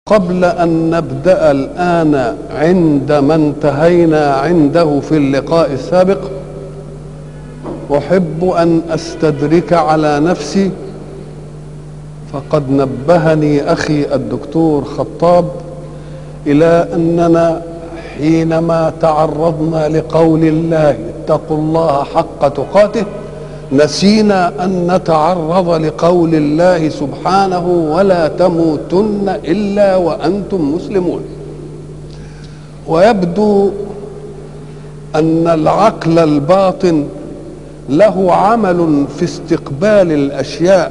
قبل أن نبدأ الآن عند ما انتهينا عنده في اللقاء السابق أحب أن أستدرك على نفسي فقد نبهني أخي الدكتور خطاب إلى أننا حينما تعرضنا لقول الله اتقوا الله حق تقاته نسينا ان نتعرض لقول الله سبحانه ولا تموتن الا وانتم مسلمون ويبدو ان العقل الباطن له عمل في استقبال الاشياء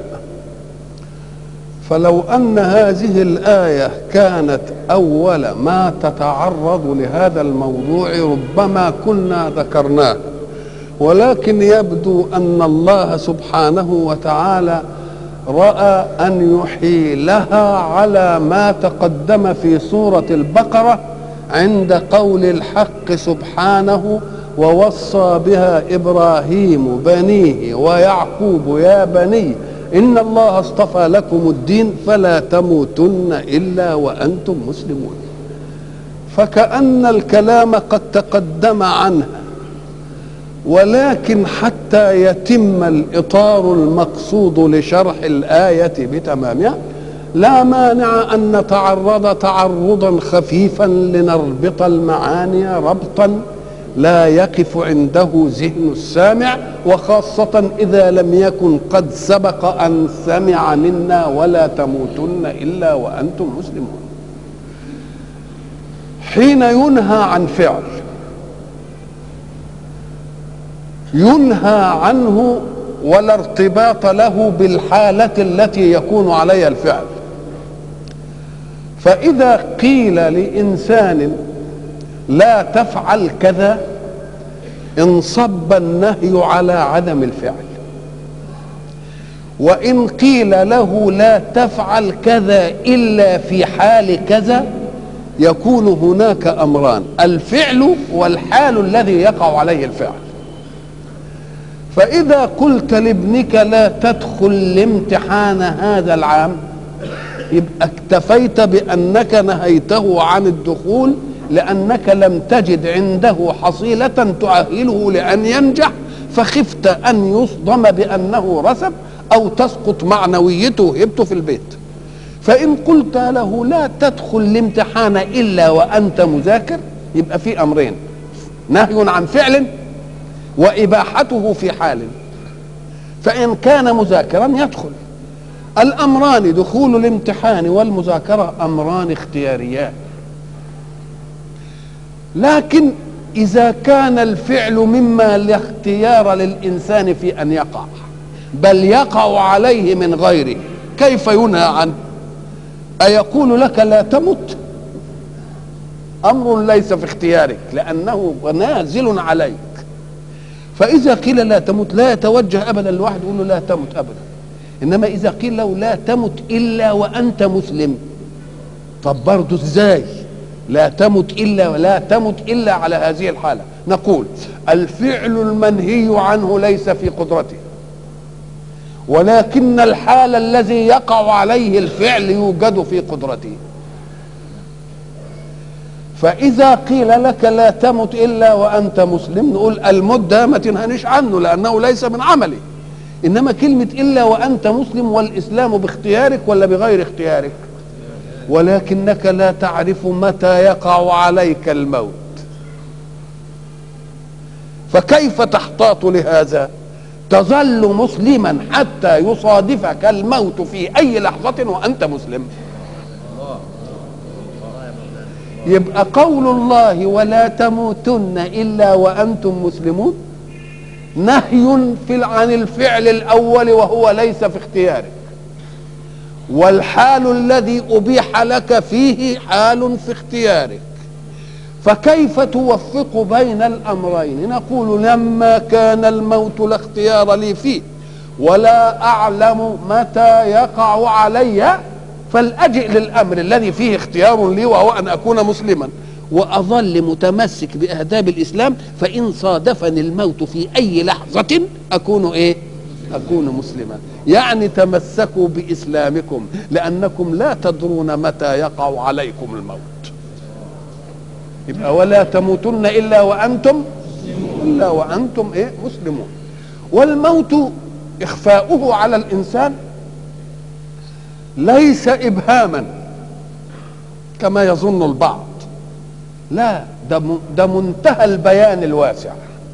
فلو ان هذه الايه كانت اول ما تتعرض لهذا الموضوع ربما كنا ذكرناه ولكن يبدو ان الله سبحانه وتعالى راى ان يحيلها على ما تقدم في سوره البقره عند قول الحق سبحانه ووصى بها ابراهيم بنيه ويعقوب يا بني ان الله اصطفى لكم الدين فلا تموتن الا وانتم مسلمون فكان الكلام قد تقدم عنها ولكن حتى يتم الاطار المقصود لشرح الايه بتمامها لا مانع ان نتعرض تعرضا خفيفا لنربط المعاني ربطا لا يقف عنده ذهن السامع وخاصة إذا لم يكن قد سبق أن سمع منا ولا تموتن إلا وأنتم مسلمون حين ينهى عن فعل ينهى عنه ولا ارتباط له بالحالة التي يكون عليها الفعل فإذا قيل لإنسان لا تفعل كذا انصب النهي على عدم الفعل وإن قيل له لا تفعل كذا إلا في حال كذا يكون هناك أمران الفعل والحال الذي يقع عليه الفعل فإذا قلت لابنك لا تدخل الامتحان هذا العام يبقى اكتفيت بأنك نهيته عن الدخول لأنك لم تجد عنده حصيلة تؤهله لأن ينجح فخفت أن يصدم بأنه رسب أو تسقط معنويته هبته في البيت فإن قلت له لا تدخل الامتحان إلا وأنت مذاكر يبقى في أمرين نهي عن فعل وإباحته في حال فإن كان مذاكرا يدخل الأمران دخول الامتحان والمذاكرة أمران اختياريان لكن إذا كان الفعل مما لا اختيار للإنسان في أن يقع بل يقع عليه من غيره كيف ينهى عنه أيقول لك لا تمت أمر ليس في اختيارك لأنه نازل عليك فإذا قيل لا تمت لا يتوجه أبدا الواحد يقول له لا تمت أبدا إنما إذا قيل له لا تمت إلا وأنت مسلم طب برضه إزاي لا تمت إلا ولا تمت إلا على هذه الحالة نقول الفعل المنهي عنه ليس في قدرته ولكن الحال الذي يقع عليه الفعل يوجد في قدرته فإذا قيل لك لا تمت إلا وأنت مسلم نقول الموت ده ما تنهنيش عنه لأنه ليس من عملي إنما كلمة إلا وأنت مسلم والإسلام باختيارك ولا بغير اختيارك ولكنك لا تعرف متى يقع عليك الموت فكيف تحتاط لهذا تظل مسلما حتى يصادفك الموت في أي لحظة وأنت مسلم يبقى قول الله ولا تموتن الا وانتم مسلمون نهي في عن الفعل الاول وهو ليس في اختيارك والحال الذي ابيح لك فيه حال في اختيارك فكيف توفق بين الامرين نقول لما كان الموت لا اختيار لي فيه ولا اعلم متى يقع علي فلأجئ للأمر الذي فيه اختيار لي وهو أن أكون مسلما وأظل متمسك بآداب الإسلام فإن صادفني الموت في أي لحظة أكون إيه اكون مسلما يعني تمسكوا باسلامكم لانكم لا تدرون متى يقع عليكم الموت يبقى ولا تموتن الا وانتم الا وانتم ايه مسلمون والموت اخفاؤه على الانسان ليس ابهاما كما يظن البعض لا ده ده منتهى البيان الواسع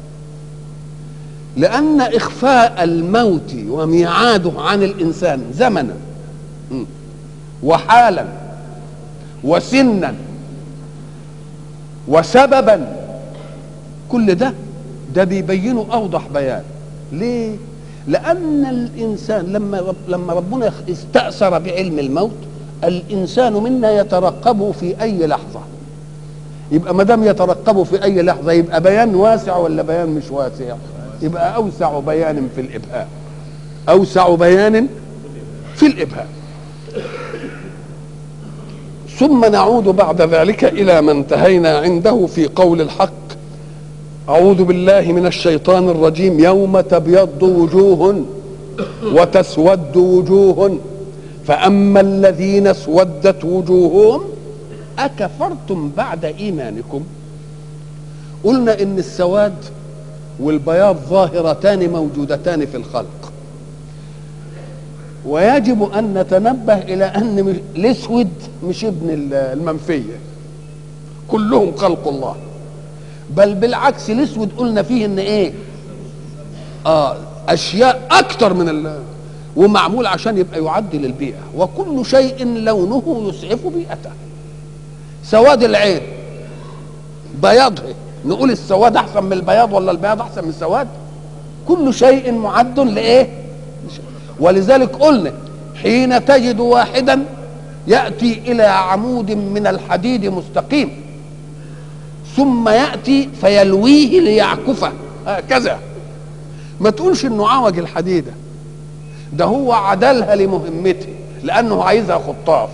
لأن إخفاء الموت وميعاده عن الإنسان زمنا وحالا وسنا وسببا كل ده ده بيبينه أوضح بيان ليه؟ لأن الإنسان لما رب لما ربنا استأثر بعلم الموت الإنسان منا يترقبه في أي لحظة يبقى ما دام يترقبه في أي لحظة يبقى بيان واسع ولا بيان مش واسع؟ يبقى اوسع بيان في الابهام اوسع بيان في الابهام ثم نعود بعد ذلك الى ما انتهينا عنده في قول الحق اعوذ بالله من الشيطان الرجيم يوم تبيض وجوه وتسود وجوه فاما الذين اسودت وجوههم اكفرتم بعد ايمانكم قلنا ان السواد والبياض ظاهرتان موجودتان في الخلق ويجب ان نتنبه الى ان الاسود مش ابن المنفيه كلهم خلق الله بل بالعكس الاسود قلنا فيه ان ايه اه اشياء اكتر من ال ومعمول عشان يبقى يعدل البيئه وكل شيء لونه يسعف بيئته سواد العين بياضه نقول السواد احسن من البياض ولا البياض احسن من السواد كل شيء معد لايه ولذلك قلنا حين تجد واحدا ياتي الى عمود من الحديد مستقيم ثم ياتي فيلويه ليعكفه هكذا ما تقولش انه عوج الحديده ده هو عدلها لمهمته لانه عايزها خطاف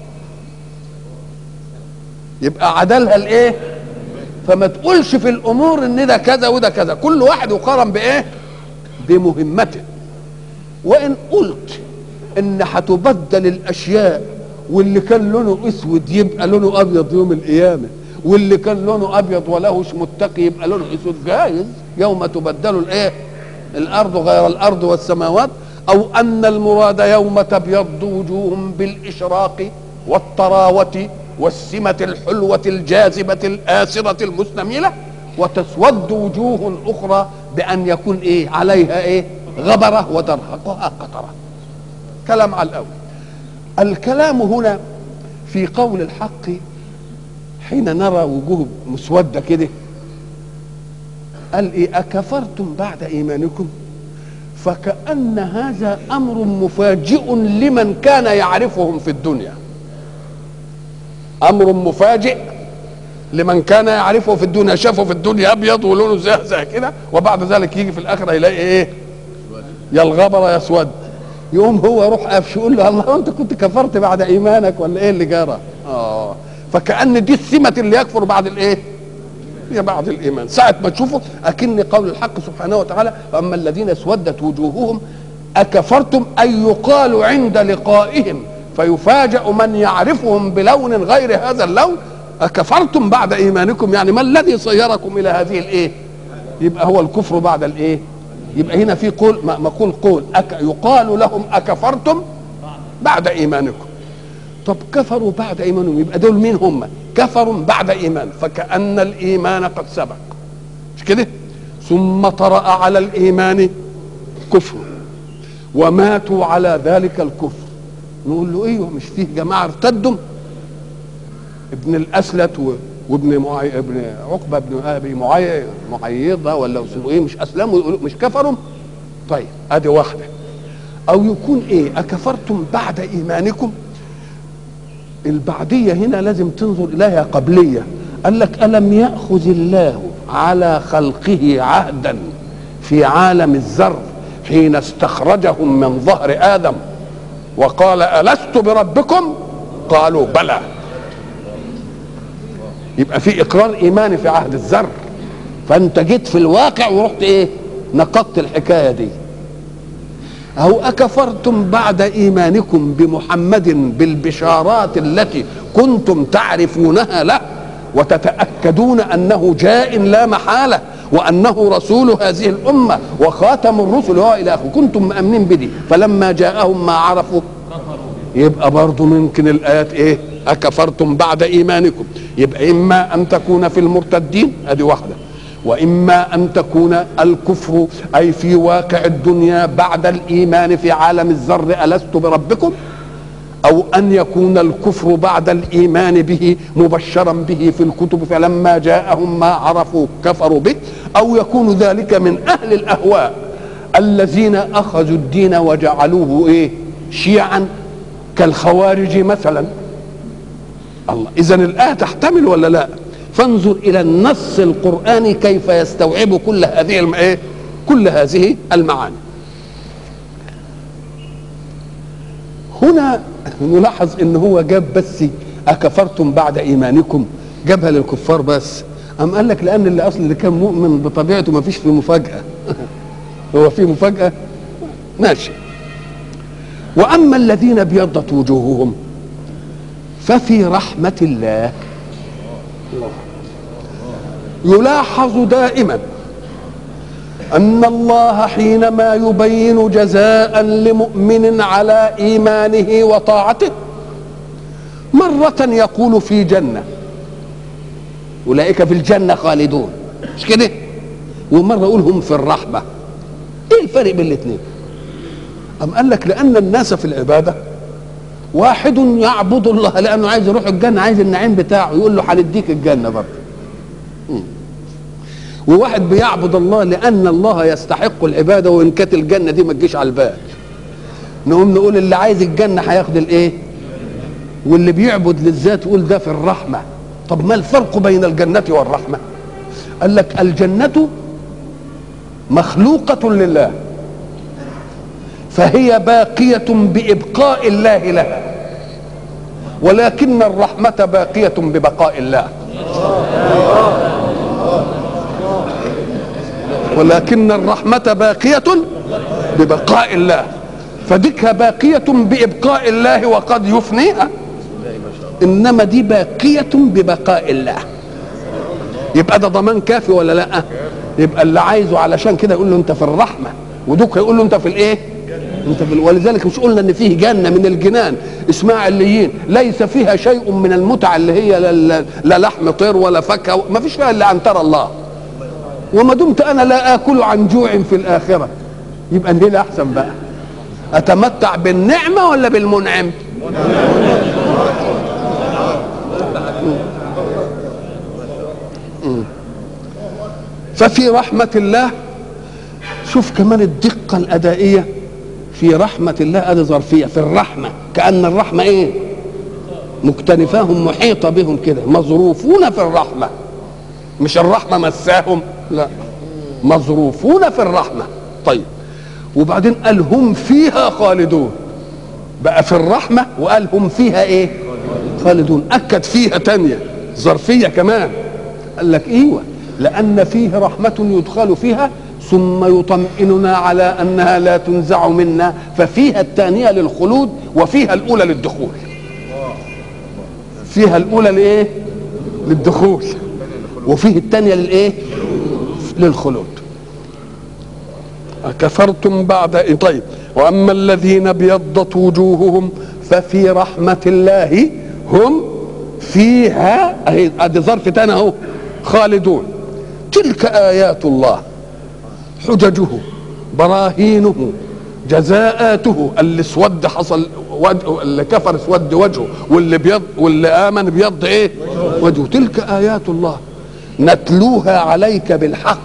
يبقى عدلها لايه فما تقولش في الامور ان ده كذا وده كذا كل واحد يقارن بايه بمهمته وان قلت ان هتبدل الاشياء واللي كان لونه اسود يبقى لونه ابيض يوم القيامه واللي كان لونه ابيض ولهش متقي يبقى لونه اسود جايز يوم تبدل الايه الارض غير الارض والسماوات او ان المراد يوم تبيض وجوههم بالاشراق والطراوه والسمة الحلوة الجاذبة الآسرة المستميلة وتسود وجوه أخرى بأن يكون إيه عليها إيه غبرة وترهقها قطرة كلام على الأول الكلام هنا في قول الحق حين نرى وجوه مسودة كده قال إيه أكفرتم بعد إيمانكم فكأن هذا أمر مفاجئ لمن كان يعرفهم في الدنيا امر مفاجئ لمن كان يعرفه في الدنيا شافه في الدنيا ابيض ولونه زهزه كده وبعد ذلك يجي في الاخره يلاقي ايه يا الغبر يا اسود يقوم هو يروح قافش يقول له الله انت كنت كفرت بعد ايمانك ولا ايه اللي جرى اه فكأن دي السمة اللي يكفر بعد الايه هي بعد الايمان ساعة ما تشوفه اكن قول الحق سبحانه وتعالى فاما الذين اسودت وجوههم اكفرتم اي يقال عند لقائهم فيفاجأ من يعرفهم بلون غير هذا اللون أكفرتم بعد إيمانكم يعني ما الذي صيركم إلى هذه الإيه يبقى هو الكفر بعد الإيه يبقى هنا في قول مقول قول أك يقال لهم أكفرتم بعد إيمانكم طب كفروا بعد إيمانهم يبقى دول مين هم كفروا بعد إيمان فكأن الإيمان قد سبق مش كده ثم طرأ على الإيمان كفر وماتوا على ذلك الكفر نقول له ايوه مش فيه جماعه ارتدوا ابن الاسلت و... وابن معي... ابن عقبه بن ابي معي... معيضه ولا اسمه ايه مش اسلموا مش كفروا طيب ادي واحده او يكون ايه اكفرتم بعد ايمانكم البعديه هنا لازم تنظر اليها قبليه قال لك الم ياخذ الله على خلقه عهدا في عالم الذر حين استخرجهم من ظهر ادم وقال ألست بربكم قالوا بلى يبقى في إقرار إيماني في عهد الذر فأنت جيت في الواقع ورحت إيه نقضت الحكاية دي أو أكفرتم بعد إيمانكم بمحمد بالبشارات التي كنتم تعرفونها له وتتأكدون أنه جاء لا محالة وأنه رسول هذه الأمة وخاتم الرسل هو إلى آخره كنتم مأمنين بدي فلما جاءهم ما عرفوا يبقى برضه ممكن الآيات إيه أكفرتم بعد إيمانكم يبقى إما أن تكون في المرتدين أدي واحدة واما ان تكون الكفر اي في واقع الدنيا بعد الايمان في عالم الذر الست بربكم او ان يكون الكفر بعد الايمان به مبشرا به في الكتب فلما جاءهم ما عرفوا كفروا به او يكون ذلك من اهل الاهواء الذين اخذوا الدين وجعلوه ايه شيعا كالخوارج مثلا الله اذا الايه تحتمل ولا لا فانظر الى النص القراني كيف يستوعب كل هذه الم... إيه؟ كل هذه المعاني هنا نلاحظ ان هو جاب بس اكفرتم بعد ايمانكم جابها للكفار بس أم قال لك لأن اللي أصل اللي كان مؤمن بطبيعته ما فيش فيه مفاجأة هو فيه مفاجأة ماشي وأما الذين ابيضت وجوههم ففي رحمة الله يلاحظ دائما أن الله حينما يبين جزاء لمؤمن على إيمانه وطاعته مرة يقول في جنة أولئك في الجنة خالدون مش كده ومرة يقول هم في الرحمة إيه الفرق بين الاثنين أم قال لك لأن الناس في العبادة واحد يعبد الله لأنه عايز يروح الجنة عايز النعيم بتاعه يقول له هنديك الجنة برضه وواحد بيعبد الله لان الله يستحق العباده وان كانت الجنه دي ما تجيش على البال نقوم نقول اللي عايز الجنه هياخد الايه واللي بيعبد للذات يقول ده في الرحمه طب ما الفرق بين الجنه والرحمه قال لك الجنه مخلوقه لله فهي باقيه بابقاء الله لها ولكن الرحمه باقيه ببقاء الله ولكن الرحمة باقية ببقاء الله فديك باقية بإبقاء الله وقد يفنيها إنما دي باقية ببقاء الله يبقى ده ضمان كافي ولا لا يبقى اللي عايزه علشان كده يقول له انت في الرحمة ودوك يقول له انت في الايه انت في ولذلك مش قلنا ان فيه جنه من الجنان اسمها عليين ليس فيها شيء من المتع اللي هي لا, لا لحم طير ولا فاكهه ما فيش فيها الا ان ترى الله وما دمت انا لا اكل عن جوع في الاخره يبقى الليله احسن بقى اتمتع بالنعمه ولا بالمنعم ففي رحمه الله شوف كمان الدقه الادائيه في رحمه الله ادي ظرفيه في الرحمه كان الرحمه ايه مكتنفاهم محيطه بهم كده مظروفون في الرحمه مش الرحمه مساهم لا مظروفون في الرحمة طيب وبعدين قال هم فيها خالدون بقى في الرحمة وقال هم فيها ايه خالدون أكد فيها تانية ظرفية كمان قال لك ايوه لأن فيه رحمة يدخل فيها ثم يطمئننا على أنها لا تنزع منا ففيها الثانية للخلود وفيها الأولى للدخول فيها الأولى لإيه للدخول وفيه الثانية للإيه للخلود أكفرتم بعد طيب وأما الذين ابيضت وجوههم ففي رحمة الله هم فيها ادي ظرف تاني اهو خالدون تلك آيات الله حججه براهينه جزاءاته اللي اسود حصل وجه اللي كفر اسود وجهه واللي بيض واللي امن بيض ايه وجهه تلك ايات الله نتلوها عليك بالحق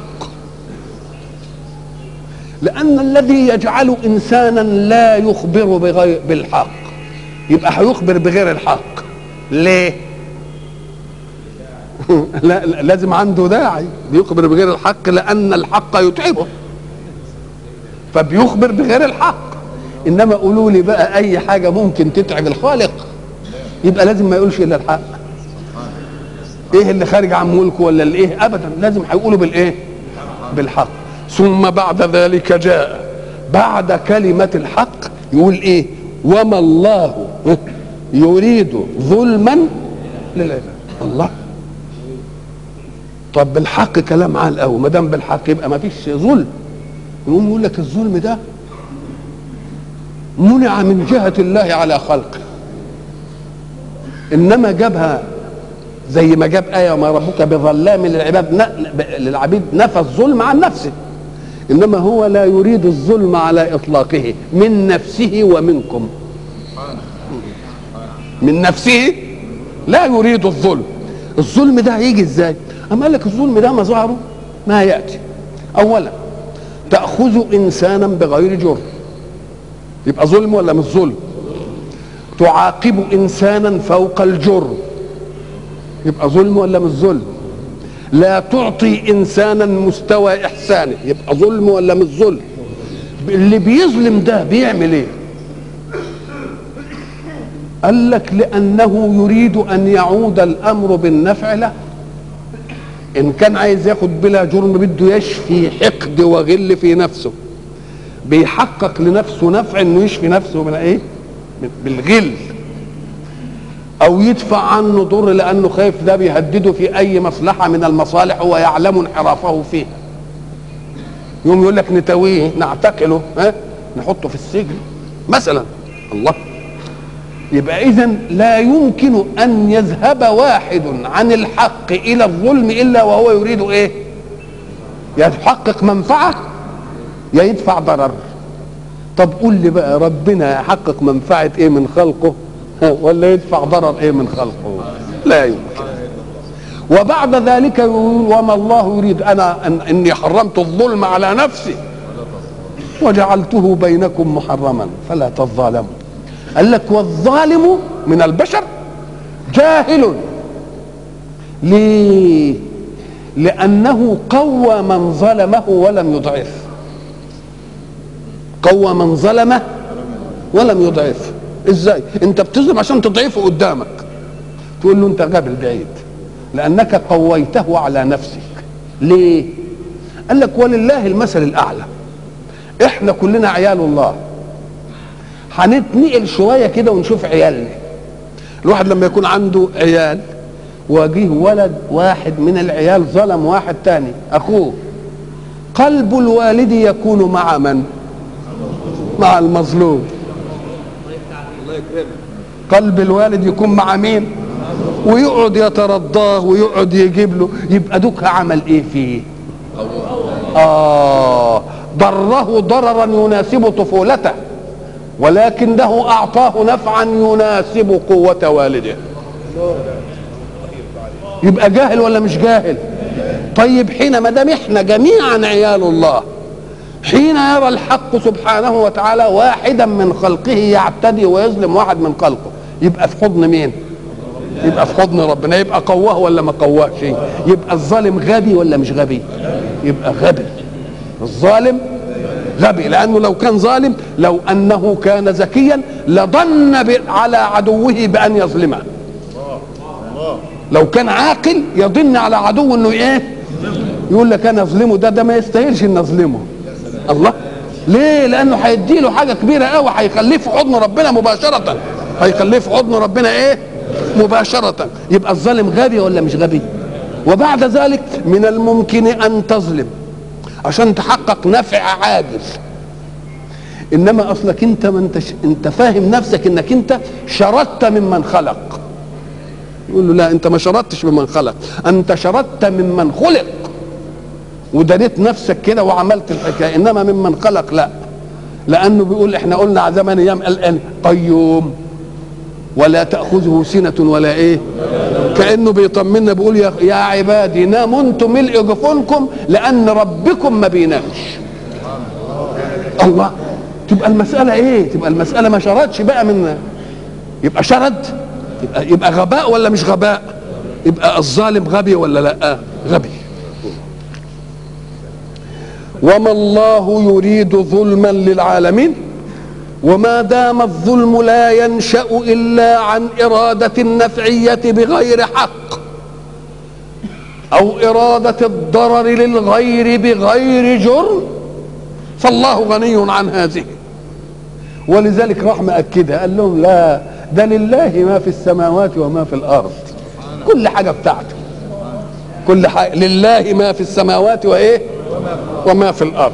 لأن الذي يجعل إنسانا لا يخبر بغير بالحق يبقى هيخبر بغير الحق ليه؟ لا, لا لازم عنده داعي بيخبر بغير الحق لأن الحق يتعبه فبيخبر بغير الحق إنما قولوا لي بقى أي حاجة ممكن تتعب الخالق يبقى لازم ما يقولش إلا الحق ايه اللي خارج عن ملكه ولا الايه ابدا لازم هيقولوا بالايه بالحق ثم بعد ذلك جاء بعد كلمة الحق يقول ايه وما الله يريد ظلما للعباد الله طب بالحق كلام عال قوي ما دام بالحق يبقى ما فيش ظلم يقوم يقول لك الظلم ده منع من جهة الله على خلقه إنما جابها زي ما جاب آية وما ربك بظلام للعباد ن- للعبيد نفى الظلم عن نفسه إنما هو لا يريد الظلم على إطلاقه من نفسه ومنكم من نفسه لا يريد الظلم الظلم ده هيجي ازاي أما قال لك الظلم ده مظهره ما يأتي أولا تأخذ إنسانا بغير جرم يبقى ظلم ولا مش ظلم تعاقب إنسانا فوق الجرم يبقى ظلم ولا مش ظلم لا تعطي إنسانا مستوى إحسانه يبقى ظلم ولا مش ظلم اللي بيظلم ده بيعمل ايه قال لك لأنه يريد أن يعود الأمر بالنفع له إن كان عايز ياخد بلا جرم بده يشفي حقد وغل في نفسه بيحقق لنفسه نفع انه يشفي نفسه من ايه؟ من- بالغل او يدفع عنه ضر لانه خايف ده بيهدده في اي مصلحه من المصالح هو يعلم انحرافه فيها يوم يقول لك نتويه نعتقله ها نحطه في السجن مثلا الله يبقى اذا لا يمكن ان يذهب واحد عن الحق الى الظلم الا وهو يريد ايه يحقق منفعه يا يدفع ضرر طب قول لي بقى ربنا يحقق منفعه ايه من خلقه ها، ولا يدفع ضرر ايه من خلقه لا يمكن وبعد ذلك يقول وما الله يريد انا أن اني حرمت الظلم على نفسي وجعلته بينكم محرما فلا تظالموا قال لك والظالم من البشر جاهل ليه لانه قوى من ظلمه ولم يضعف قوى من ظلمه ولم يضعف ازاي انت بتظلم عشان تضعفه قدامك تقول له انت غبي بعيد لانك قويته على نفسك ليه قال لك ولله المثل الاعلى احنا كلنا عيال الله هنتنقل شويه كده ونشوف عيالنا الواحد لما يكون عنده عيال وجيه ولد واحد من العيال ظلم واحد تاني اخوه قلب الوالد يكون مع من مع المظلوم قلب الوالد يكون مع مين ويقعد يترضاه ويقعد يجيب له يبقى دوك عمل ايه فيه اه ضره ضررا يناسب طفولته ولكنه اعطاه نفعا يناسب قوه والده يبقى جاهل ولا مش جاهل طيب حين ما دام احنا جميعا عيال الله حين يرى الحق سبحانه وتعالى واحدا من خلقه يعتدي ويظلم واحد من خلقه يبقى في حضن مين يبقى في حضن ربنا يبقى قواه ولا ما قواهش يبقى الظالم غبي ولا مش غبي يبقى غبي الظالم غبي لانه لو كان ظالم لو انه كان ذكيا لظن ب- على عدوه بان يظلمه لو كان عاقل يظن على عدو انه ايه يقول لك انا اظلمه ده ده ما يستاهلش ان اظلمه الله ليه لانه هيدي له حاجه كبيره قوي هيخليه في حضن ربنا مباشره هيخليه في حضن ربنا ايه مباشره يبقى الظالم غبي ولا مش غبي وبعد ذلك من الممكن ان تظلم عشان تحقق نفع عاجل انما اصلك انت ما انت انت فاهم نفسك انك انت شردت ممن خلق يقول له لا انت ما شردتش ممن خلق انت شردت ممن خلق ودنيت نفسك كده وعملت الحكايه انما ممن خلق لا لانه بيقول احنا قلنا على زمان ايام الان قيوم ولا تاخذه سنه ولا ايه كانه بيطمنا بيقول يا, يا عبادي ناموا انتم ملء جفونكم لان ربكم ما بينامش الله تبقى المساله ايه تبقى المساله ما شردش بقى من يبقى شرد يبقى يبقى غباء ولا مش غباء يبقى الظالم غبي ولا لا غبي وما الله يريد ظلما للعالمين وما دام الظلم لا ينشا الا عن اراده النفعيه بغير حق او اراده الضرر للغير بغير جرم فالله غني عن هذه ولذلك راح مأكدها قال لهم لا ده لله ما في السماوات وما في الأرض كل حاجة بتاعته كل حاجة لله ما في السماوات وإيه وما في الأرض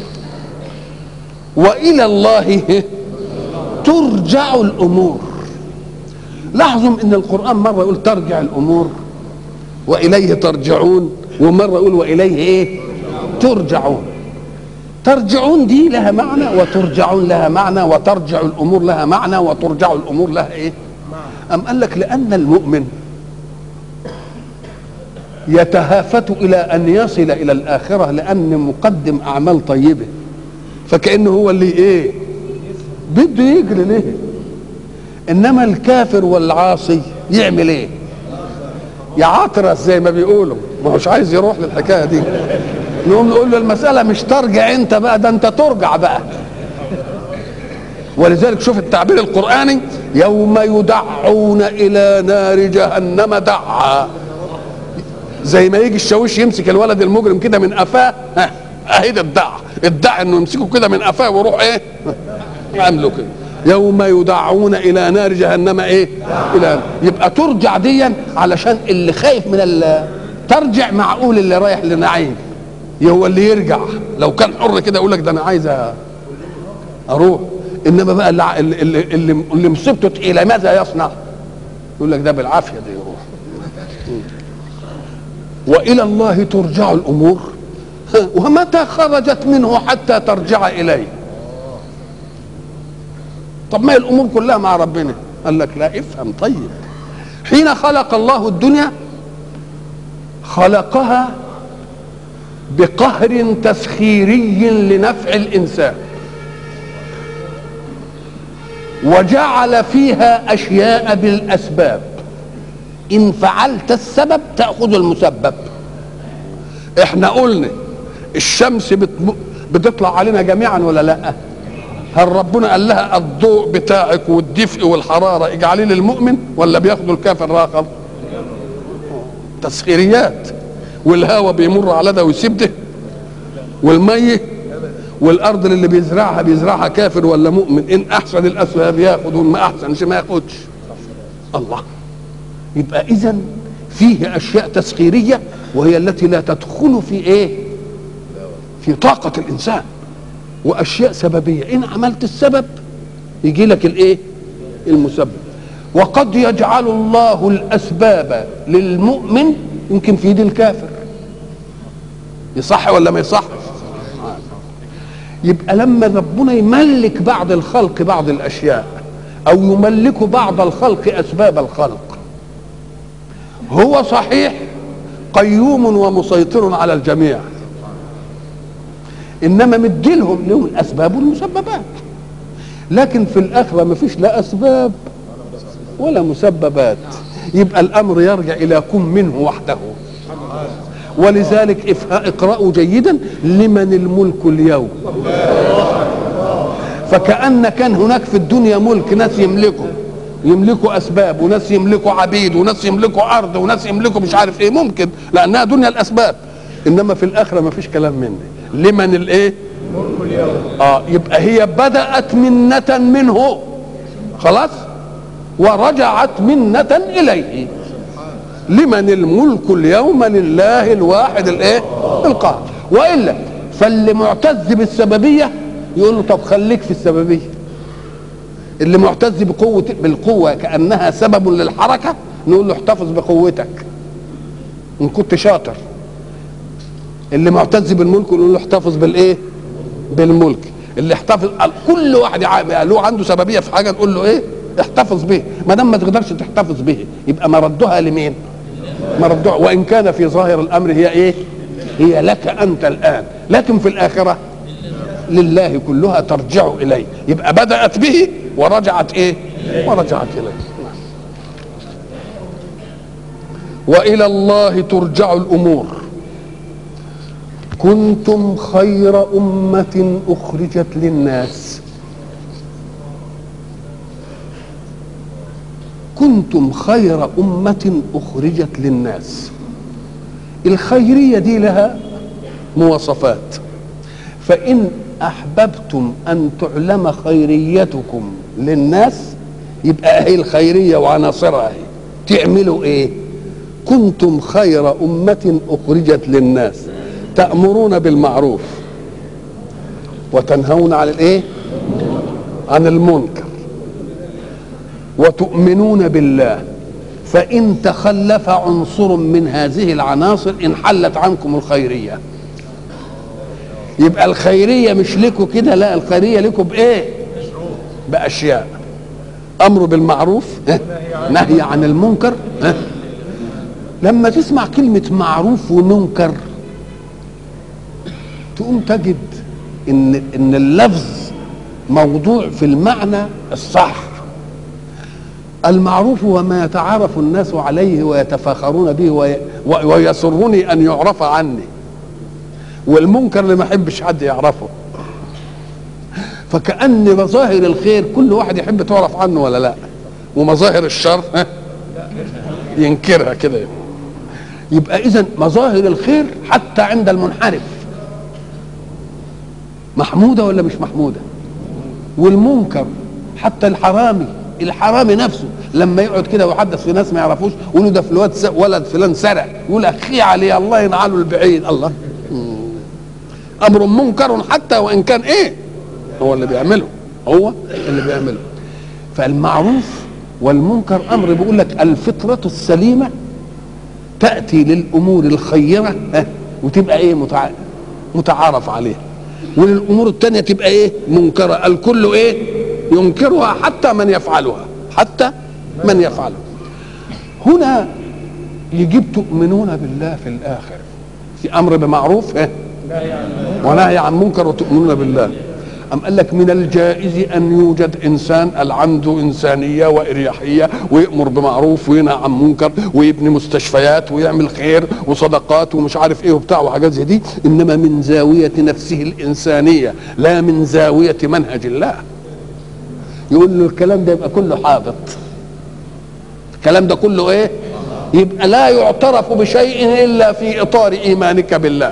وإلى الله ترجع الأمور لاحظوا ان القرآن مرة يقول ترجع الأمور وإليه ترجعون ومرة يقول وإليه إيه ترجعون ترجعون دي لها معنى وترجعون لها معنى وترجع الامور لها معنى وترجع الامور لها ايه ام قال لك لان المؤمن يتهافت الى ان يصل الى الاخره لان مقدم اعمال طيبه فكانه هو اللي ايه بده يجري ليه انما الكافر والعاصي يعمل ايه يعطرس زي ما بيقولوا ما هوش عايز يروح للحكايه دي نقوم نقول له المسألة مش ترجع أنت بقى ده أنت ترجع بقى ولذلك شوف التعبير القرآني يوم يدعون إلى نار جهنم دعا زي ما يجي الشاويش يمسك الولد المجرم كده من قفاه ها اهي ده الدع الدع انه يمسكه كده من قفاه ويروح ايه عامله كده يوم يدعون الى نار جهنم ايه الى يبقى ترجع ديا علشان اللي خايف من ال- ترجع معقول اللي رايح لنعيم هو اللي يرجع لو كان حر كده يقول لك ده انا عايز اروح انما بقى اللي اللي اللي, اللي مصيبته تقيله ماذا يصنع؟ يقول لك ده بالعافيه ده يروح والى الله ترجع الامور ومتى خرجت منه حتى ترجع اليه طب ما هي الامور كلها مع ربنا قال لك لا افهم طيب حين خلق الله الدنيا خلقها بقهر تسخيري لنفع الانسان وجعل فيها اشياء بالاسباب ان فعلت السبب تاخذ المسبب احنا قلنا الشمس بتم... بتطلع علينا جميعا ولا لا هل ربنا قال لها الضوء بتاعك والدفء والحراره اجعليه للمؤمن ولا بياخدوا الكافر راخر تسخيريات والهواء بيمر على ده ويسيب ده والميه والارض اللي بيزرعها بيزرعها كافر ولا مؤمن ان احسن الاسباب ياخذ وان ما احسنش ما ياخدش الله يبقى اذا فيه اشياء تسخيريه وهي التي لا تدخل في ايه في طاقه الانسان واشياء سببيه ان عملت السبب يجي لك الايه المسبب وقد يجعل الله الاسباب للمؤمن يمكن في ايد الكافر يصح ولا ما يصحش يبقى لما ربنا يملك بعض الخلق بعض الاشياء او يملك بعض الخلق اسباب الخلق هو صحيح قيوم ومسيطر على الجميع انما مديلهم لهم الاسباب والمسببات لكن في الاخره ما فيش لا اسباب ولا مسببات يبقى الامر يرجع الى كن منه وحده ولذلك اقرأوا جيدا لمن الملك اليوم فكأن كان هناك في الدنيا ملك ناس يملكوا يملكوا اسباب وناس يملكوا عبيد وناس يملكوا ارض وناس يملكوا مش عارف ايه ممكن لانها دنيا الاسباب انما في الاخره ما فيش كلام مني لمن الايه اه يبقى هي بدات منه منه خلاص ورجعت منه اليه لمن الملك اليوم لله الواحد الايه القهار والا فاللي معتز بالسببيه يقول له طب خليك في السببيه اللي معتز بقوه بالقوه كانها سبب للحركه نقول له احتفظ بقوتك ان كنت شاطر اللي معتز بالملك نقول له احتفظ بالايه بالملك اللي احتفظ كل واحد له عنده سببيه في حاجه نقول له ايه احتفظ به ما دام ما تقدرش تحتفظ به يبقى مردها لمين مردها وان كان في ظاهر الامر هي ايه هي لك انت الان لكن في الاخره لله كلها ترجع اليه يبقى بدات به ورجعت ايه ورجعت اليه والى الله ترجع الامور كنتم خير امه اخرجت للناس كنتم خير أمة أخرجت للناس الخيرية دي لها مواصفات فإن احببتم ان تعلم خيريتكم للناس يبقى اهي الخيريه وعناصرها اهي تعملوا ايه كنتم خير امه اخرجت للناس تامرون بالمعروف وتنهون عن الايه عن المنكر وتؤمنون بالله فإن تخلف عنصر من هذه العناصر انحلت عنكم الخيرية يبقى الخيرية مش لكم كده لا الخيرية لكم بإيه بأشياء أمر بالمعروف ها؟ نهي عن المنكر ها؟ لما تسمع كلمة معروف ومنكر تقوم تجد إن إن اللفظ موضوع في المعنى الصح المعروف هو ما يتعارف الناس عليه ويتفاخرون به وي... ويسرني ان يعرف عني والمنكر اللي ما يحبش حد يعرفه فكأن مظاهر الخير كل واحد يحب تعرف عنه ولا لا ومظاهر الشر ها؟ ينكرها كده يبقى اذا مظاهر الخير حتى عند المنحرف محموده ولا مش محموده والمنكر حتى الحرامي الحرامي نفسه لما يقعد كده ويحدث في ناس ما يعرفوش يقولوا ده في الواد س- ولد فلان سرق يقول اخي عليه الله ينعله البعيد الله مم. امر منكر حتى وان كان ايه هو اللي بيعمله هو اللي بيعمله فالمعروف والمنكر امر بيقول لك الفطره السليمه تاتي للامور الخيره ها، وتبقى ايه متع... متعارف عليها وللامور الثانيه تبقى ايه منكره الكل ايه ينكرها حتى من يفعلها حتى من يفعلها هنا يجيب تؤمنون بالله في الاخر في امر بمعروف ها ونهي عن منكر وتؤمنون بالله أم قال لك من الجائز أن يوجد إنسان عنده إنسانية وإريحية ويأمر بمعروف وينهى عن منكر ويبني مستشفيات ويعمل خير وصدقات ومش عارف إيه وبتاع وحاجات زي دي إنما من زاوية نفسه الإنسانية لا من زاوية منهج الله يقول له الكلام ده يبقى كله حابط الكلام ده كله إيه يبقى لا يعترف بشيء إلا في إطار إيمانك بالله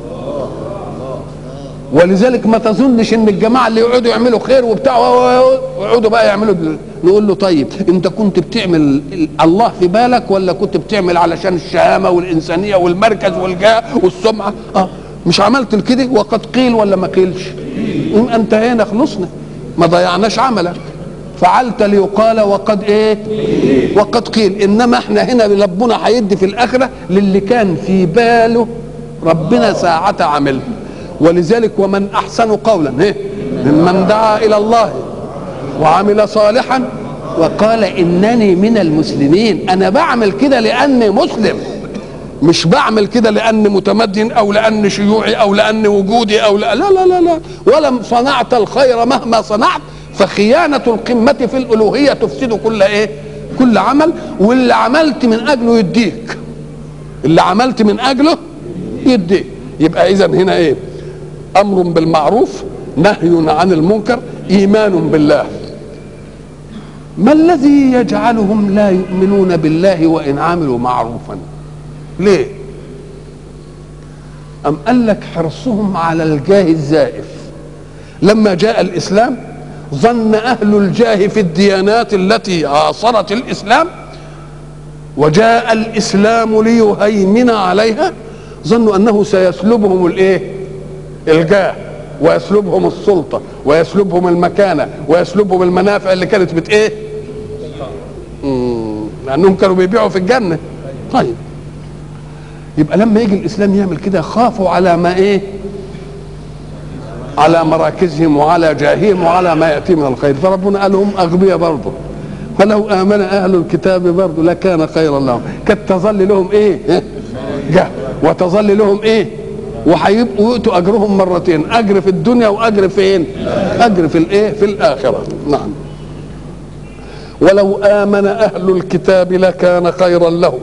ولذلك ما تظنش ان الجماعه اللي يقعدوا يعملوا خير وبتاع ويقعدوا بقى يعملوا بال- نقول له طيب انت كنت بتعمل ال- الله في بالك ولا كنت بتعمل علشان الشهامه والانسانيه والمركز والجاه والسمعه اه مش عملت كده وقد قيل ولا ما قيلش يبقى انتهينا خلصنا ما ضيعناش عملك فعلت ليقال وقد ايه وقد قيل انما احنا هنا ربنا هيدي في الاخره للي كان في باله ربنا ساعة عمل ولذلك ومن احسن قولا إيه؟ ممن دعا الى الله وعمل صالحا وقال انني من المسلمين انا بعمل كده لاني مسلم مش بعمل كده لاني متمدن او لاني شيوعي او لاني وجودي او لا لا لا لا, لا. ولم صنعت الخير مهما صنعت فخيانة القمة في الألوهية تفسد كل إيه؟ كل عمل واللي عملت من أجله يديك اللي عملت من أجله يديك يبقى إذا هنا إيه؟ أمر بالمعروف نهي عن المنكر إيمان بالله ما الذي يجعلهم لا يؤمنون بالله وإن عملوا معروفا ليه أم قال لك حرصهم على الجاه الزائف لما جاء الإسلام ظن أهل الجاه في الديانات التي عاصرت الإسلام وجاء الإسلام ليهيمن عليها ظنوا أنه سيسلبهم الإيه الجاه ويسلبهم السلطة ويسلبهم المكانة ويسلبهم المنافع اللي كانت بت إيه مم، لأنهم كانوا بيبيعوا في الجنة طيب يبقى لما يجي الإسلام يعمل كده خافوا على ما إيه على مراكزهم وعلى جاههم وعلى ما ياتي من الخير فربنا قال هم اغبياء برضه فلو امن اهل الكتاب برضه لكان خيرا لهم كانت تظل لهم ايه جه وتظل لهم ايه وهيبقوا يؤتوا اجرهم مرتين اجر في الدنيا واجر فين اجر في الايه في الاخره نعم ولو امن اهل الكتاب لكان خيرا لهم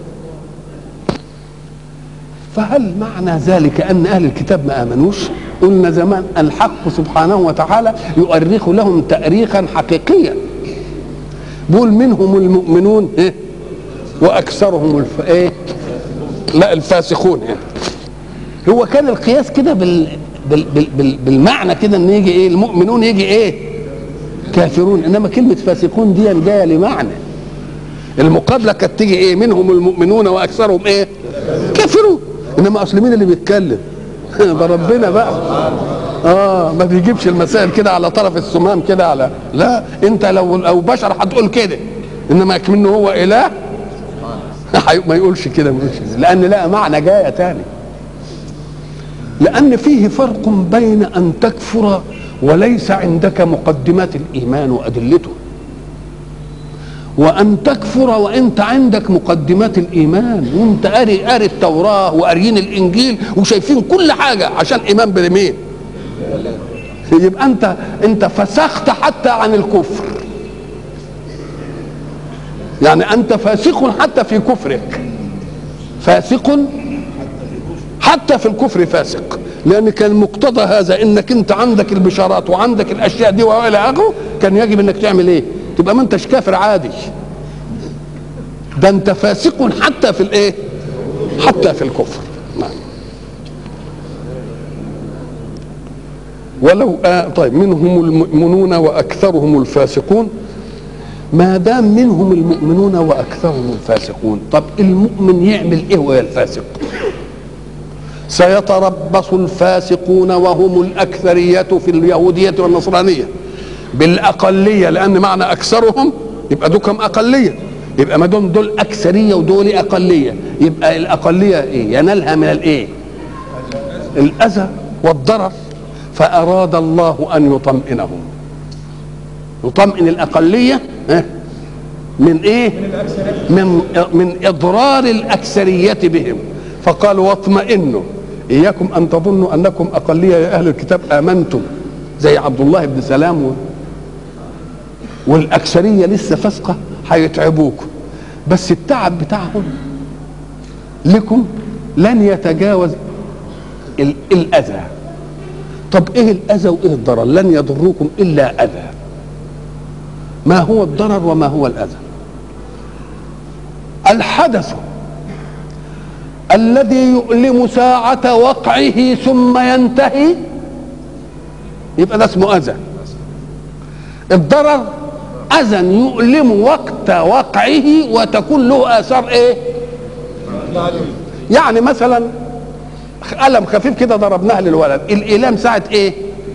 فهل معنى ذلك ان اهل الكتاب ما امنوش قلنا زمان الحق سبحانه وتعالى يؤرخ لهم تاريخا حقيقيا بيقول منهم المؤمنون إيه؟ واكثرهم الف... ايه لا الفاسقون يعني هو كان القياس كده بال... بال بال بال بالمعنى كده ان يجي ايه المؤمنون يجي ايه كافرون انما كلمه فاسقون دي جايه لمعنى المقابله كانت تيجي ايه منهم المؤمنون واكثرهم ايه كافرون انما اصل مين اللي بيتكلم ده ربنا بقى اه ما بيجيبش المسائل كده على طرف السمام كده على لا انت لو لو بشر هتقول كده انما كمنه هو اله ما يقولش كده ما يقولش كده لان لقى معنى جايه تاني لان فيه فرق بين ان تكفر وليس عندك مقدمات الايمان وادلته وان تكفر وانت عندك مقدمات الايمان وانت قاري قاري التوراه وقاريين الانجيل وشايفين كل حاجه عشان ايمان بمين يبقى انت انت فسخت حتى عن الكفر يعني انت فاسق حتى في كفرك فاسق حتى في الكفر فاسق لان كان مقتضى هذا انك انت عندك البشارات وعندك الاشياء دي والى اخره كان يجب انك تعمل ايه تبقى ما انتش كافر عادي ده انت فاسق حتى في الايه حتى في الكفر نعم ولو آه طيب منهم المؤمنون واكثرهم الفاسقون ما دام منهم المؤمنون واكثرهم الفاسقون طب المؤمن يعمل ايه وهو الفاسق سيتربص الفاسقون وهم الاكثريه في اليهوديه والنصرانيه بالاقليه لان معنى اكثرهم يبقى دول كم اقليه يبقى ما دول دول اكثريه ودول اقليه يبقى الاقليه ايه ينالها من الايه الاذى والضرر فاراد الله ان يطمئنهم يطمئن الاقليه من ايه من من اضرار الاكثريه بهم فقال واطمئنوا اياكم ان تظنوا انكم اقليه يا اهل الكتاب امنتم زي عبد الله بن سلام و... والاكثريه لسه فاسقه هيتعبوكم بس التعب بتاعهم لكم لن يتجاوز ال... الاذى طب ايه الاذى وايه الضرر لن يضروكم الا اذى ما هو الضرر وما هو الاذى الحدث الذي يؤلم ساعة وقعه ثم ينتهي يبقى ده اسمه أذى الضرر أذى يؤلم وقت وقعه وتكون له آثار إيه؟ يعني مثلا ألم خفيف كده ضربناها للولد الإيلام ساعة إيه؟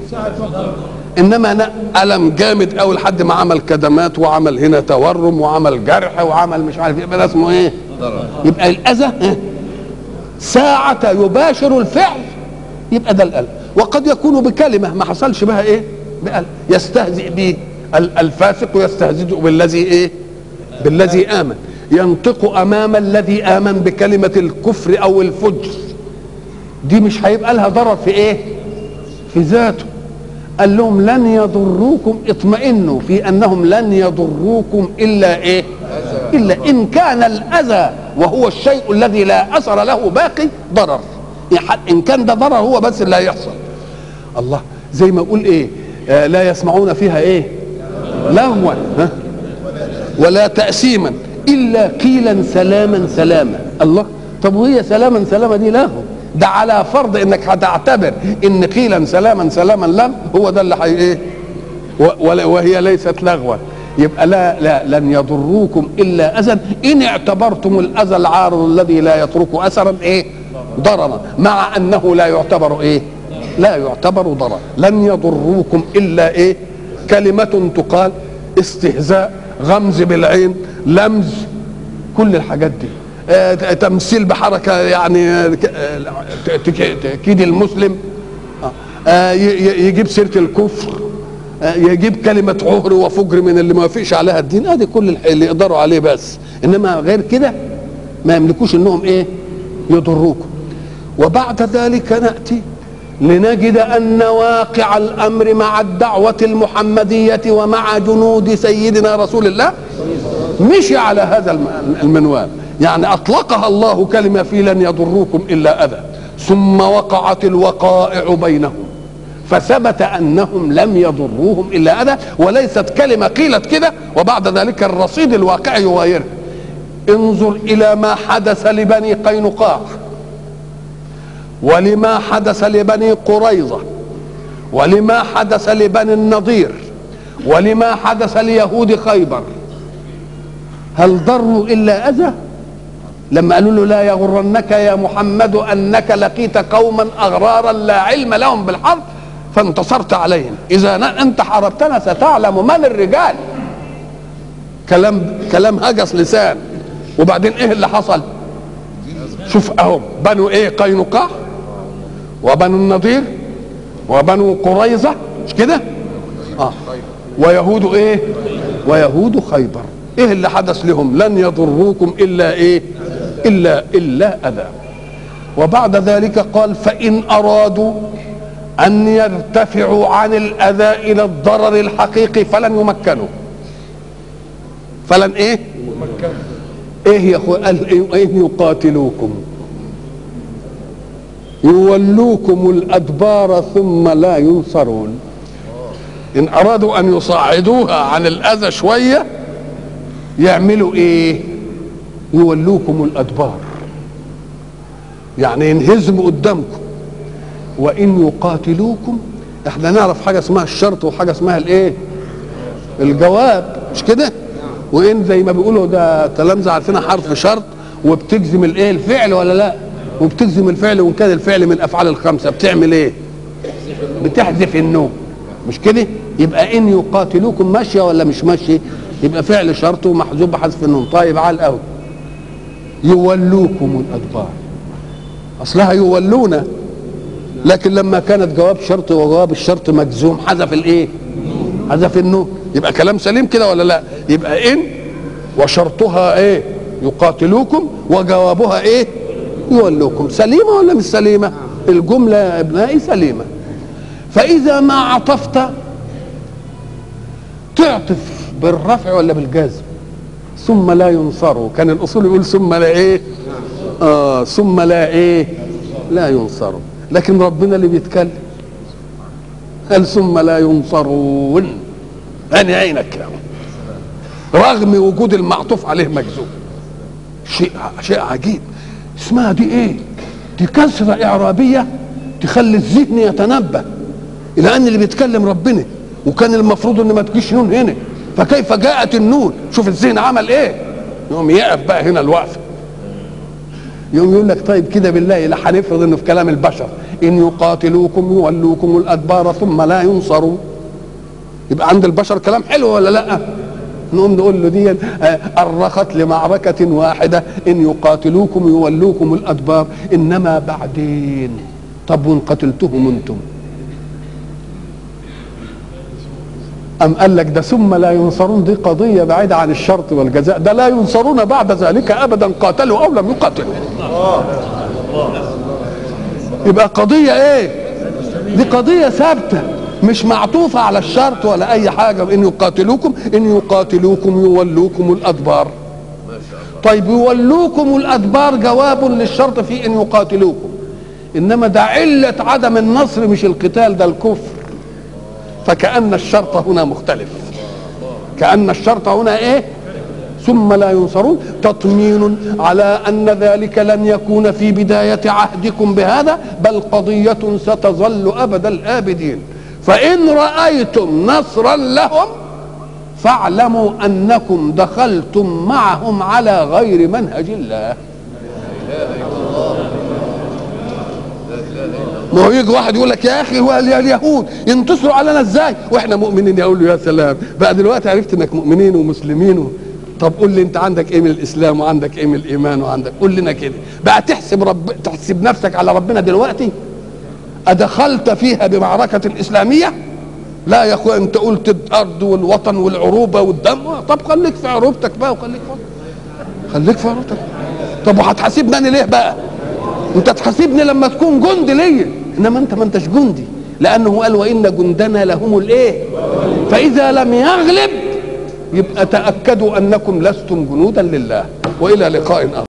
انما انا الم جامد قوي لحد ما عمل كدمات وعمل هنا تورم وعمل جرح وعمل مش عارف يبقى ده اسمه ايه يبقى الاذى إيه؟ ساعة يباشر الفعل يبقى ده الألم وقد يكون بكلمة ما حصلش بها ايه بألم يستهزئ به الفاسق يستهزئ بالذي ايه بالذي آمن ينطق أمام الذي آمن بكلمة الكفر أو الفجر دي مش هيبقى لها ضرر في ايه في ذاته قال لهم لن يضروكم اطمئنوا في انهم لن يضروكم الا ايه الا ان كان الاذى وهو الشيء الذي لا اثر له باقي ضرر ان كان ده ضرر هو بس اللي هيحصل الله زي ما اقول ايه آه لا يسمعون فيها ايه لغوا ولا تأسيما إلا قيلا سلاما سلاما الله طب وهي سلاما سلاما دي لهو ده على فرض انك هتعتبر ان قيلا سلاما سلاما لم هو ده اللي حي ايه وهي ليست لغوا يبقى لا لا لن يضروكم الا اذى ان اعتبرتم الاذى العارض الذي لا يترك اثرا ايه ضررا مع انه لا يعتبر ايه لا يعتبر ضررا لن يضروكم الا ايه كلمه تقال استهزاء غمز بالعين لمز كل الحاجات دي آه تمثيل بحركه يعني آه تكيد المسلم آه يجيب سيره الكفر يجيب كلمة عهر وفجر من اللي ما وافقش عليها الدين ادي كل اللي يقدروا عليه بس انما غير كده ما يملكوش انهم ايه يضروكم وبعد ذلك ناتي لنجد ان واقع الامر مع الدعوه المحمديه ومع جنود سيدنا رسول الله مشي على هذا المنوال يعني اطلقها الله كلمه في لن يضروكم الا اذى ثم وقعت الوقائع بينهم فثبت انهم لم يضروهم الا اذى وليست كلمه قيلت كده وبعد ذلك الرصيد الواقعي يغيرها انظر الى ما حدث لبني قينقاع ولما حدث لبني قريظة ولما حدث لبني النضير ولما حدث ليهود خيبر هل ضروا إلا أذى لما قالوا له لا يغرنك يا محمد أنك لقيت قوما أغرارا لا علم لهم بالحرب فانتصرت عليهم إذا أنت حاربتنا ستعلم من الرجال كلام كلام هجس لسان وبعدين ايه اللي حصل شوف اهو بنو ايه قينقاع وبنو النضير وبنو قريظه مش كده اه ويهود ايه ويهود خيبر ايه اللي حدث لهم لن يضروكم الا ايه الا الا اذى وبعد ذلك قال فان ارادوا ان يرتفعوا عن الاذى الى الضرر الحقيقي فلن يمكنوا فلن ايه ايه يا اخو قال إيه إيه يقاتلوكم يولوكم الادبار ثم لا ينصرون ان ارادوا ان يصعدوها عن الاذى شويه يعملوا ايه يولوكم الادبار يعني ينهزموا قدامكم وان يقاتلوكم احنا نعرف حاجه اسمها الشرط وحاجه اسمها الايه الجواب مش كده وان زي ما بيقولوا ده تلامذه عارفين حرف شرط وبتجزم الايه الفعل ولا لا وبتجزم الفعل وان كان الفعل من الافعال الخمسه بتعمل ايه بتحذف النون مش كده يبقى ان يقاتلوكم ماشيه ولا مش ماشيه يبقى فعل شرط ومحذوف بحذف النون طيب على الاول يولوكم الادبار اصلها يولون لكن لما كانت جواب شرط وجواب الشرط مجزوم حذف الايه حذف النون يبقى كلام سليم كده ولا لا يبقى ان وشرطها ايه يقاتلوكم وجوابها ايه يولوكم سليمه ولا مش سليمه الجمله يا ابنائي سليمه فاذا ما عطفت تعطف بالرفع ولا بالجزم ثم لا ينصروا كان الاصول يقول ثم لا ايه اه ثم لا ايه لا ينصروا لكن ربنا اللي بيتكلم قال ثم لا ينصرون أنا عينك يا رغم وجود المعطوف عليه مجزوم شيء شيء عجيب اسمها دي ايه دي كسرة إعرابية تخلي الذهن يتنبه إلى أن اللي بيتكلم ربنا وكان المفروض إن ما تجيش نون هنا فكيف جاءت النون شوف الذهن عمل إيه يقوم يقف بقى هنا الوقفة يقوم يقول لك طيب كده بالله لا هنفرض انه في كلام البشر ان يقاتلوكم يولوكم الادبار ثم لا ينصروا يبقى عند البشر كلام حلو ولا لا نقوم نقول له دي أرخت لمعركة واحدة إن يقاتلوكم يولوكم الأدبار إنما بعدين طب وإن قتلتهم أنتم أم قال لك ده ثم لا ينصرون دي قضية بعيدة عن الشرط والجزاء ده لا ينصرون بعد ذلك أبدا قاتلوا أو لم يقاتلوا يبقى قضية إيه دي قضية ثابتة مش معطوفة على الشرط ولا أي حاجة إن يقاتلوكم إن يقاتلوكم يولوكم الأدبار طيب يولوكم الأدبار جواب للشرط في إن يقاتلوكم إنما ده علة عدم النصر مش القتال ده الكفر فكأن الشرط هنا مختلف كأن الشرط هنا إيه ثم لا ينصرون تطمين على أن ذلك لن يكون في بداية عهدكم بهذا بل قضية ستظل أبد الآبدين فإن رأيتم نصرا لهم فاعلموا أنكم دخلتم معهم على غير منهج الله ما هو يجي واحد يقول لك يا اخي هو اليهود ينتصروا علينا ازاي واحنا مؤمنين يقول له يا سلام بقى دلوقتي عرفت انك مؤمنين ومسلمين و... طب قول لي انت عندك ايه من الاسلام وعندك ايه من الايمان وعندك قول لنا كده بقى تحسب رب تحسب نفسك على ربنا دلوقتي أدخلت فيها بمعركة إسلامية لا يا أخويا أنت قلت الأرض والوطن والعروبة والدم طب خليك في عروبتك بقى وخليك في خليك في عروبتك طب وهتحاسبني أنا ليه بقى أنت تحاسبني لما تكون جندي ليا إنما أنت ما أنتش جندي لأنه قال وإن جندنا لهم الإيه فإذا لم يغلب يبقى تأكدوا أنكم لستم جنودا لله وإلى لقاء آخر